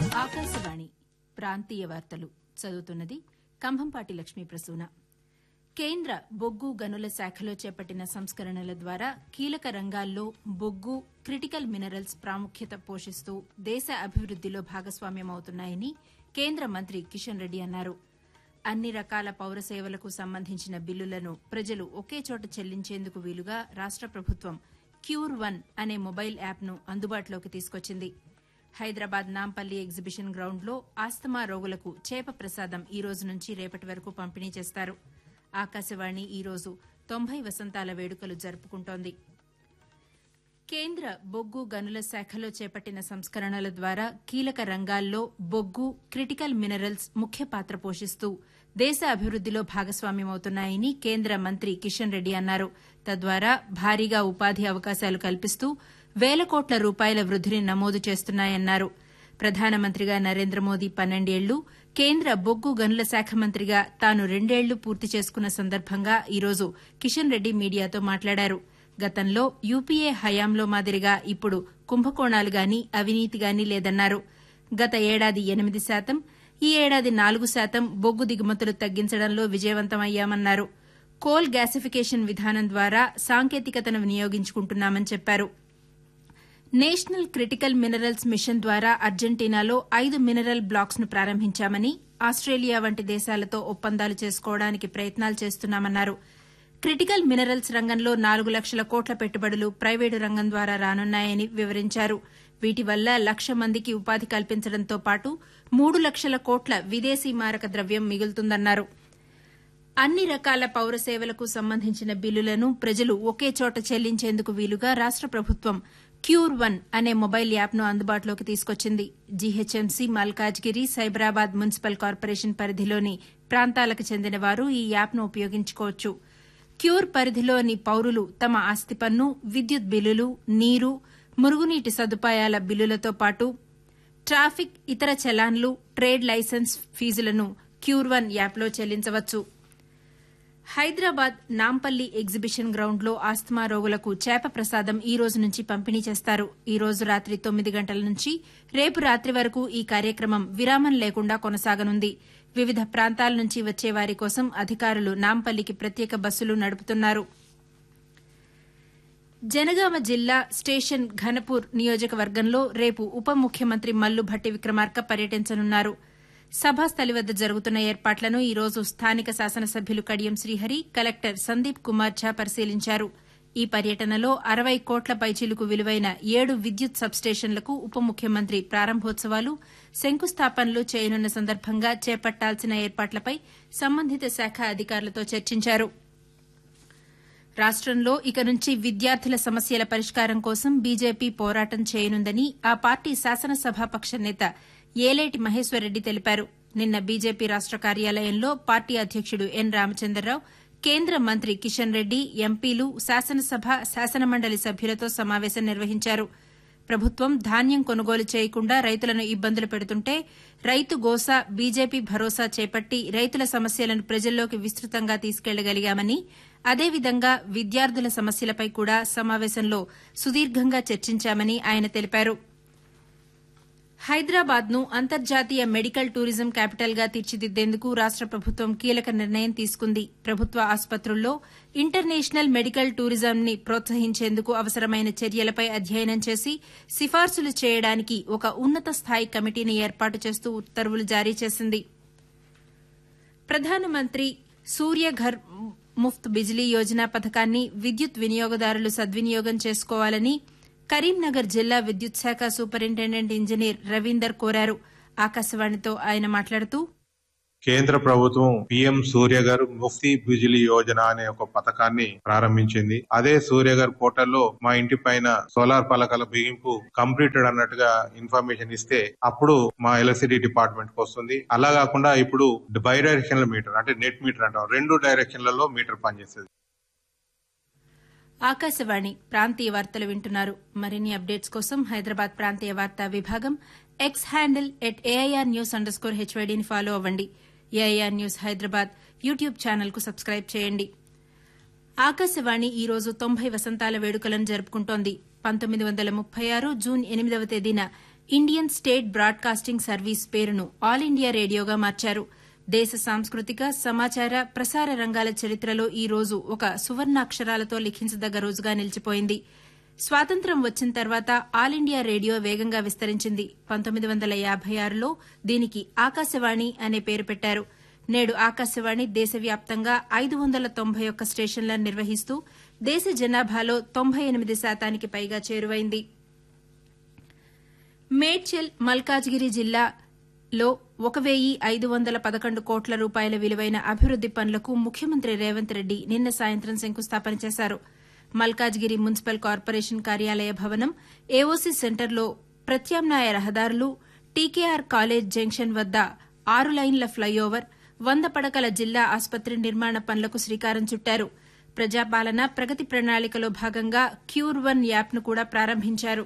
ఆకాశవాణి ప్రాంతీయ వార్తలు చదువుతున్నది కంభంపాటి లక్ష్మీ ప్రసూన కేంద్ర బొగ్గు గనుల శాఖలో చేపట్టిన సంస్కరణల ద్వారా కీలక రంగాల్లో బొగ్గు క్రిటికల్ మినరల్స్ ప్రాముఖ్యత పోషిస్తూ దేశ అభివృద్దిలో భాగస్వామ్యమవుతున్నాయని కేంద్ర మంత్రి కిషన్ రెడ్డి అన్నారు అన్ని రకాల పౌర సేవలకు సంబంధించిన బిల్లులను ప్రజలు ఒకే చోట చెల్లించేందుకు వీలుగా రాష్ట ప్రభుత్వం క్యూర్ వన్ అనే మొబైల్ యాప్ను అందుబాటులోకి తీసుకొచ్చింది హైదరాబాద్ నాంపల్లి ఎగ్జిబిషన్ గ్రౌండ్లో ఆస్తమా రోగులకు చేప ప్రసాదం ఈ రోజు నుంచి రేపటి వరకు పంపిణీ చేస్తారు ఆకాశవాణి ఈ రోజు తొంభై వసంతాల వేడుకలు జరుపుకుంటోంది కేంద్ర బొగ్గు గనుల శాఖలో చేపట్టిన సంస్కరణల ద్వారా కీలక రంగాల్లో బొగ్గు క్రిటికల్ మినరల్స్ ముఖ్య పాత్ర పోషిస్తూ దేశ అభివృద్దిలో భాగస్వామ్యమవుతున్నాయని కేంద్ర మంత్రి కిషన్ రెడ్డి అన్నారు తద్వారా భారీగా ఉపాధి అవకాశాలు కల్పిస్తూ వేల కోట్ల రూపాయల వృద్దిని నమోదు చేస్తున్నాయన్నారు ప్రధానమంత్రిగా నరేంద్ర మోదీ పన్నెండేళ్లు కేంద్ర బొగ్గు గనుల శాఖ మంత్రిగా తాను రెండేళ్లు పూర్తి చేసుకున్న సందర్భంగా ఈరోజు కిషన్ రెడ్డి మీడియాతో మాట్లాడారు గతంలో యూపీఏ హయాంలో మాదిరిగా ఇప్పుడు కుంభకోణాలు గాని అవినీతి గాని లేదన్నారు గత ఏడాది ఎనిమిది శాతం ఈ ఏడాది నాలుగు శాతం బొగ్గు దిగుమతులు తగ్గించడంలో విజయవంతమయ్యామన్నారు కోల్ గ్యాసిఫికేషన్ విధానం ద్వారా సాంకేతికతను వినియోగించుకుంటున్నామని చెప్పారు నేషనల్ క్రిటికల్ మినరల్స్ మిషన్ ద్వారా అర్జెంటీనాలో ఐదు మినరల్ బ్లాక్స్ ను ప్రారంభించామని ఆస్టేలియా వంటి దేశాలతో ఒప్పందాలు చేసుకోవడానికి ప్రయత్నాలు చేస్తున్నామన్నారు క్రిటికల్ మినరల్స్ రంగంలో నాలుగు లక్షల కోట్ల పెట్టుబడులు ప్రైవేటు రంగం ద్వారా రానున్నాయని వివరించారు వీటి వల్ల లక్ష మందికి ఉపాధి కల్పించడంతో పాటు మూడు లక్షల కోట్ల విదేశీ మారక ద్రవ్యం మిగులుతుందన్నారు అన్ని రకాల పౌర సేవలకు సంబంధించిన బిల్లులను ప్రజలు ఒకే చోట చెల్లించేందుకు వీలుగా రాష్ట ప్రభుత్వం క్యూర్ వన్ అనే మొబైల్ యాప్ను అందుబాటులోకి తీసుకొచ్చింది GHMC Malkajgiri Cyberabad municipal corporation పరిధిలోని ప్రాంతాలకు చెందిన వారు ఈ యాప్ను ఉపయోగించుకోవచ్చు క్యూర్ పరిధిలోని పౌరులు తమ ఆస్తి పన్ను విద్యుత్ బిల్లులు నీరు మురుగునీటి సదుపాయాల బిల్లులతో పాటు ట్రాఫిక్ ఇతర చలాన్లు ట్రేడ్ లైసెన్స్ ఫీజులను క్యూర్ వన్ యాప్లో చెల్లించవచ్చు హైదరాబాద్ నాంపల్లి ఎగ్జిబిషన్ గ్రౌండ్లో ఆస్తమా రోగులకు చేప ప్రసాదం ఈ రోజు నుంచి పంపిణీ చేస్తారు ఈ రోజు రాత్రి తొమ్మిది గంటల నుంచి రేపు రాత్రి వరకు ఈ కార్యక్రమం విరామం లేకుండా కొనసాగనుంది వివిధ ప్రాంతాల నుంచి వచ్చే వారి కోసం అధికారులు నాంపల్లికి ప్రత్యేక బస్సులు నడుపుతున్నారు జనగామ జిల్లా స్టేషన్ ఘనపూర్ నియోజకవర్గంలో రేపు ఉప ముఖ్యమంత్రి మల్లు భట్టి విక్రమార్క పర్యటించనున్నారు సభాస్థలి వద్ద జరుగుతున్న ఏర్పాట్లను ఈ రోజు స్థానిక శాసనసభ్యులు కడియం శ్రీహరి కలెక్టర్ సందీప్ కుమార్ ఝా పరిశీలించారు ఈ పర్యటనలో అరవై కోట్ల పైచీలకు విలువైన ఏడు విద్యుత్ సబ్స్టేషన్లకు ఉప ముఖ్యమంత్రి ప్రారంభోత్సవాలు శంకుస్థాపనలు చేయనున్న సందర్భంగా చేపట్టాల్సిన ఏర్పాట్లపై సంబంధిత శాఖ అధికారులతో చర్చించారు రాష్టంలో ఇక నుంచి విద్యార్థుల సమస్యల పరిష్కారం కోసం బీజేపీ పోరాటం చేయనుందని ఆ పార్టీ శాసనసభాపక్ష నేత ఏలేటి మహేశ్వరరెడ్డి తెలిపారు నిన్న బీజేపీ రాష్ట కార్యాలయంలో పార్టీ అధ్యకుడు ఎన్ రామచంద్రరావు కేంద్ర మంత్రి కిషన్ రెడ్డి ఎంపీలు శాసనసభ శాసనమండలి సభ్యులతో సమావేశం నిర్వహించారు ప్రభుత్వం ధాన్యం కొనుగోలు చేయకుండా రైతులను ఇబ్బందులు పెడుతుంటే రైతు గోసా బీజేపీ భరోసా చేపట్టి రైతుల సమస్యలను ప్రజల్లోకి విస్తృతంగా తీసుకెళ్లగలిగామని అదేవిధంగా విద్యార్థుల సమస్యలపై కూడా సమావేశంలో సుదీర్ఘంగా చర్చించామని ఆయన తెలిపారు హైదరాబాద్ ను అంతర్జాతీయ మెడికల్ టూరిజం క్యాపిటల్ గా తీర్చిదిద్దేందుకు రాష్ట ప్రభుత్వం కీలక నిర్ణయం తీసుకుంది ప్రభుత్వ ఆసుపత్రుల్లో ఇంటర్నేషనల్ మెడికల్ టూరిజంని ప్రోత్సహించేందుకు అవసరమైన చర్యలపై అధ్యయనం చేసి సిఫార్సులు చేయడానికి ఒక ఉన్నత స్థాయి కమిటీని ఏర్పాటు చేస్తూ ఉత్తర్వులు జారీ చేసింది ప్రధానమంత్రి సూర్యఘర్ ముఫ్త్ బిజిలీ యోజన పథకాన్ని విద్యుత్ వినియోగదారులు సద్వినియోగం చేసుకోవాలని కరీంనగర్ జిల్లా విద్యుత్ శాఖ సూపరింటెండెంట్ ఇంజనీర్ రవీందర్ కోరారు ఆకాశవాణితో ఆయన మాట్లాడుతూ కేంద్ర ప్రభుత్వం పిఎం సూర్యగర్ ముఫ్తీ బిజిలీ యోజన అనే ఒక పథకాన్ని ప్రారంభించింది అదే సూర్యగర్ పోర్టల్లో మా ఇంటి పైన సోలార్ పలకల బిగింపు కంప్లీటెడ్ అన్నట్టుగా ఇన్ఫర్మేషన్ ఇస్తే అప్పుడు మా ఎలక్ట్రిసిటీ డిపార్ట్మెంట్ కు వస్తుంది అలా కాకుండా ఇప్పుడు బై డైరెక్షనల్ మీటర్ అంటే నెట్ మీటర్ అంటాం రెండు డైరెక్షన్లలో మీటర్ పనిచేస్తుంది ఆకాశవాణి ప్రాంతీయ వార్తలు వింటున్నారు మరిన్ని అప్డేట్స్ కోసం హైదరాబాద్ ప్రాంతీయ వార్తా విభాగం X handle at AIR news underscore హెచ్వైడీని ఫాలో అవ్వండి AIR news Hyderabad YouTube channel కు సబ్స్క్రైబ్ చేయండి ఆకాశవాణి ఈ రోజు తొంభై వసంతాల వేడుకలను జరుపుకుంటోంది పంతొమ్మిది వందల ముప్పై ఆరు జూన్ ఎనిమిదవ తేదీన ఇండియన్ స్టేట్ బ్రాడ్కాస్టింగ్ సర్వీస్ పేరును ఆల్ ఇండియా రేడియోగా మార్చారు దేశ సాంస్కృతిక సమాచార ప్రసార రంగాల చరిత్రలో ఈ రోజు ఒక సువర్ణాక్షరాలతో లిఖించదగ్గ రోజుగా నిలిచిపోయింది స్వాతంత్ర్యం వచ్చిన తర్వాత ఆల్ ఇండియా రేడియో వేగంగా విస్తరించింది పంతొమ్మిది వందల యాబై ఆరులో దీనికి ఆకాశవాణి అనే పేరు పెట్టారు నేడు ఆకాశవాణి దేశవ్యాప్తంగా ఐదు వందల తొంభై ఒక్క స్టేషన్లను నిర్వహిస్తూ దేశ జనాభాలో తొంభై ఎనిమిది శాతానికి పైగా చేరువైంది మేడ్చల్ మల్కాజ్గిరి జిల్లాలో ఒక వెయ్యి ఐదు వందల పదకొండు కోట్ల రూపాయల విలువైన అభివృద్ది పనులకు ముఖ్యమంత్రి రేవంత్ రెడ్డి నిన్న సాయంత్రం శంకుస్థాపన చేశారు మల్కాజ్గిరి మున్సిపల్ కార్పొరేషన్ కార్యాలయ భవనం ఏఓసీ సెంటర్లో ప్రత్యామ్నాయ రహదారులు టీకేఆర్ కాలేజ్ జంక్షన్ వద్ద ఆరు లైన్ల ఫ్లైఓవర్ వంద పడకల జిల్లా ఆసుపత్రి నిర్మాణ పనులకు శ్రీకారం చుట్టారు ప్రజాపాలన ప్రగతి ప్రణాళికలో భాగంగా క్యూర్ వన్ యాప్ను కూడా ప్రారంభించారు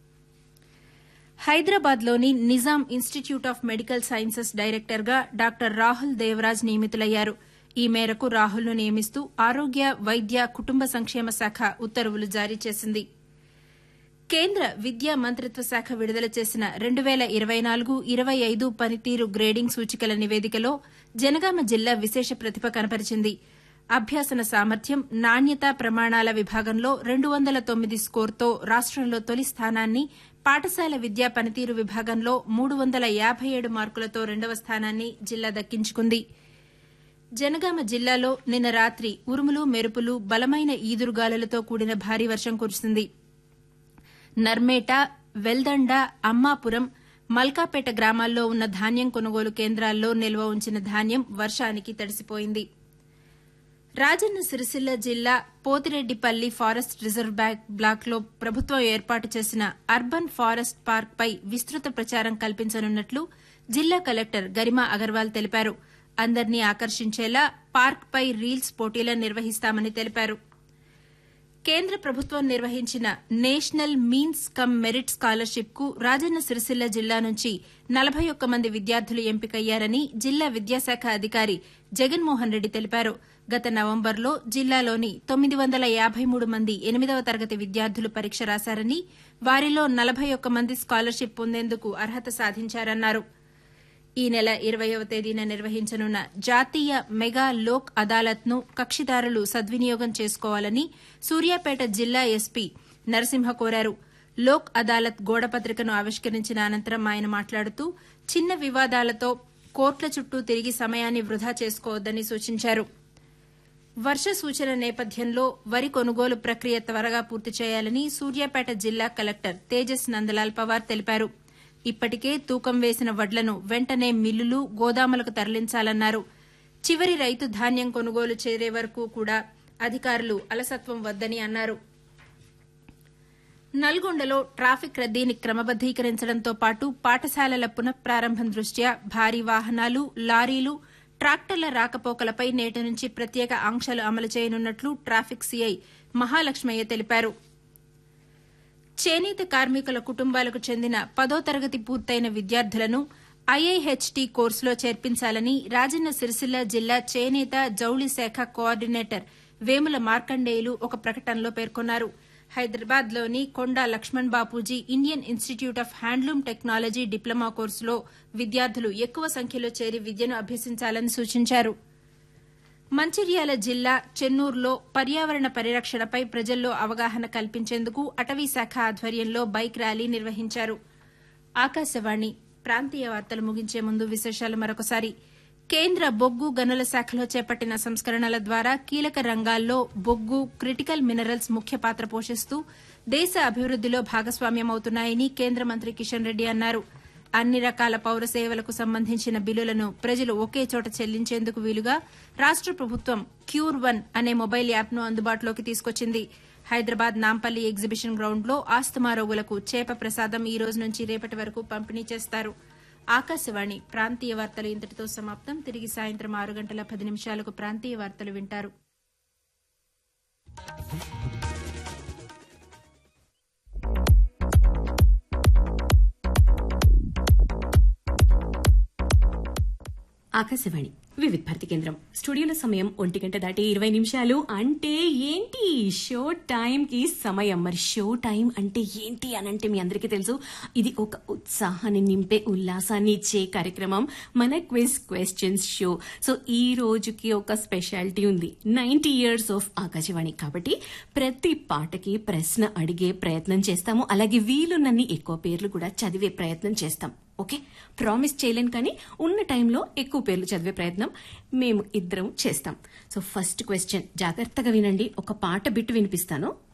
హైదరాబాద్లోని Nizam Institute of Medical Sciences డైరెక్టర్గా డాక్టర్ రాహుల్ దేవరాజ్ నియమితులయ్యారు ఈ మేరకు రాహుల్ను నియమిస్తూ ఆరోగ్య వైద్య కుటుంబ సంక్షేమ శాఖ ఉత్తర్వులు జారీ చేసింది కేంద్ర విద్యా మంత్రిత్వ శాఖ విడుదల చేసిన రెండు పేల ఇరవై నాలుగు ఇరవై ఐదు పనితీరు గ్రేడింగ్ సూచికల నివేదికలో జనగామ జిల్లా విశేష ప్రతిభ కనపరిచింది అభ్యాసన సామర్థ్యం నాణ్యత ప్రమాణాల విభాగంలో రెండు వందల తొమ్మిది స్కోర్తో రాష్టంలో తొలి స్థానాన్ని పాఠశాల విద్యా పనితీరు విభాగంలో మూడు వందల యాబై ఏడు మార్కులతో రెండవ స్థానాన్ని జిల్లా దక్కించుకుంది జనగామ జిల్లాలో నిన్న రాత్రి ఉరుములు మెరుపులు బలమైన ఈదురుగాలులతో కూడిన భారీ వర్షం కురిసింది నర్మేట వెల్దండ అమ్మాపురం మల్కాపేట గ్రామాల్లో ఉన్న ధాన్యం కొనుగోలు కేంద్రాల్లో నిల్వ ఉంచిన ధాన్యం వర్షానికి తడిసిపోయింది రాజన్న సిరిసిల్ల జిల్లా పోతిరెడ్డిపల్లి ఫారెస్ట్ రిజర్వ్ బ్లాక్లో ప్రభుత్వం ఏర్పాటు చేసిన అర్బన్ ఫారెస్ట్ పార్క్ పై విస్తృత ప్రచారం కల్పించనున్నట్లు జిల్లా కలెక్టర్ గరిమా అగర్వాల్ తెలిపారు అందర్నీ ఆకర్షించేలా పార్క్ పై రీల్స్ పోటీలను నిర్వహిస్తామని తెలిపారు కేంద్ర ప్రభుత్వం నిర్వహించిన national means cum merit scholarship కు రాజన్న సిరిసిల్ల జిల్లా నుంచి నలభై ఒక్క మంది విద్యార్థులు ఎంపికయ్యారని జిల్లా విద్యాశాఖ అధికారి జగన్మోహన్ రెడ్డి తెలిపారు గత నవంబర్లో జిల్లాలోని తొమ్మిది వందల యాబై మూడు మంది ఎనిమిదవ తరగతి విద్యార్థులు పరీక్ష రాశారని వారిలో నలభై ఒక్క మంది స్కాలర్షిప్ పొందేందుకు అర్హత సాధించారన్నారు ఈ నెల ఇరవయవ తేదీన నిర్వహించనున్న జాతీయ మెగా లోక్ అదాలత్ ను కక్షిదారులు సద్వినియోగం చేసుకోవాలని సూర్యాపేట జిల్లా ఎస్పీ నరసింహ కోరారు లోక్ అదాలత్ గోడపత్రికను ఆవిష్కరించిన అనంతరం ఆయన మాట్లాడుతూ చిన్న వివాదాలతో కోర్టుల చుట్టూ తిరిగి సమయాన్ని వృధా చేసుకోవద్దని సూచించారు వర్ష సూచన నేపథ్యంలో వరి కొనుగోలు ప్రక్రియ త్వరగా పూర్తి చేయాలని సూర్యాపేట జిల్లా కలెక్టర్ తేజస్ నందలాల్ పవార్ తెలిపారు ఇప్పటికే తూకం వేసిన వడ్లను వెంటనే మిల్లులు గోదాములకు తరలించాలన్నారు చివరి రైతు ధాన్యం కొనుగోలు చేరే వరకు కూడా అధికారులు అలసత్వం వద్దని అన్నారు నల్గొండలో ట్రాఫిక్ రద్దీని క్రమబద్దీకరించడంతో పాటు పాఠశాలల పునఃప్రారంభం దృష్ట్యా భారీ వాహనాలు లారీలు ట్రాక్టర్ల రాకపోకలపై నేటి నుంచి ప్రత్యేక ఆంక్షలు అమలు చేయనున్నట్లు ట్రాఫిక్ సీఐ మహాలక్ష్మయ్య తెలిపారు చేనేత కార్మికుల కుటుంబాలకు చెందిన పదో తరగతి పూర్తయిన విద్యార్థులను ఐఐహెచ్టీ కోర్సులో చేర్పించాలని రాజన్న సిరిసిల్ల జిల్లా చేనేత జౌళి శాఖ కోఆర్డినేటర్ వేముల మార్కండేయులు ఒక ప్రకటనలో పేర్కొన్నారు హైదరాబాద్లోని Konda Laxman Bapuji Indian Institute of Handloom Technology diploma కోర్సులో విద్యార్థులు ఎక్కువ సంఖ్యలో చేరి విద్యను అభ్యసించాలని సూచించారు మంచిర్యాల జిల్లా చెన్నూరులో పర్యావరణ పరిరక్షణపై ప్రజల్లో అవగాహన కల్పించేందుకు అటవీ శాఖ ఆధ్వర్యంలో బైక్ ర్యాలీ నిర్వహించారు ఆకాశవాణి ప్రాంతీయ వార్తలు ముగించే ముందు విశేషాలు మరొకసారి కేంద్ర బొగ్గు గనుల శాఖలో చేపట్టిన సంస్కరణల ద్వారా కీలక రంగాల్లో బొగ్గు క్రిటికల్ మినరల్స్ ముఖ్య పాత్ర పోషిస్తూ దేశ అభివృద్దిలో భాగస్వామ్యమవుతున్నాయని కేంద్ర మంత్రి కిషన్ రెడ్డి అన్నారు అన్ని రకాల పౌర సేవలకు సంబంధించిన బిల్లులను ప్రజలు ఒకే చోట చెల్లించేందుకు వీలుగా రాష్ట ప్రభుత్వం క్యూర్ వన్ అనే మొబైల్ యాప్ను అందుబాటులోకి తీసుకొచ్చింది హైదరాబాద్ నాంపల్లి ఎగ్జిబిషన్ గ్రౌండ్లో ఆస్తమా రోగులకు చేప ప్రసాదం ఈ రోజు నుంచి రేపటి వరకు పంపిణీ చేస్తారు ఆకాశవాణి ప్రాంతీయ వార్తలు ఇంతటితో సమాప్తం తిరిగి సాయంత్రం ఆరు గంటల పది నిమిషాలకు ప్రాంతీయ వార్తలు వింటారు ఆకాశవాణి వివిధ భారతి కేంద్రం స్టూడియోలో సమయం ఒంటి గంట దాటి ఇరవై నిమిషాలు అంటే ఏంటి షో టైం కి సమయం మరి షో టైం అంటే ఏంటి అని అంటే మీ అందరికీ తెలుసు ఇది ఒక ఉత్సాహాన్ని నింపే ఉల్లాసాన్ని ఇచ్చే కార్యక్రమం మన క్విజ్ క్వశ్చన్స్ షో సో ఈ రోజుకి ఒక స్పెషాలిటీ ఉంది నైన్టీ ఇయర్స్ ఆఫ్ ఆకాశవాణి కాబట్టి ప్రతి పాటకి ప్రశ్న అడిగే ప్రయత్నం చేస్తాము అలాగే వీలున్నన్ని ఎక్కువ పేర్లు కూడా చదివే ప్రయత్నం చేస్తాం ఓకే ప్రామిస్ చేయలేను కానీ ఉన్న టైంలో ఎక్కువ పేర్లు చదివే ప్రయత్నం మేము ఇద్దరం చేస్తాం సో ఫస్ట్ క్వశ్చన్ జాగ్రత్తగా వినండి ఒక పాట బిట్టు వినిపిస్తాను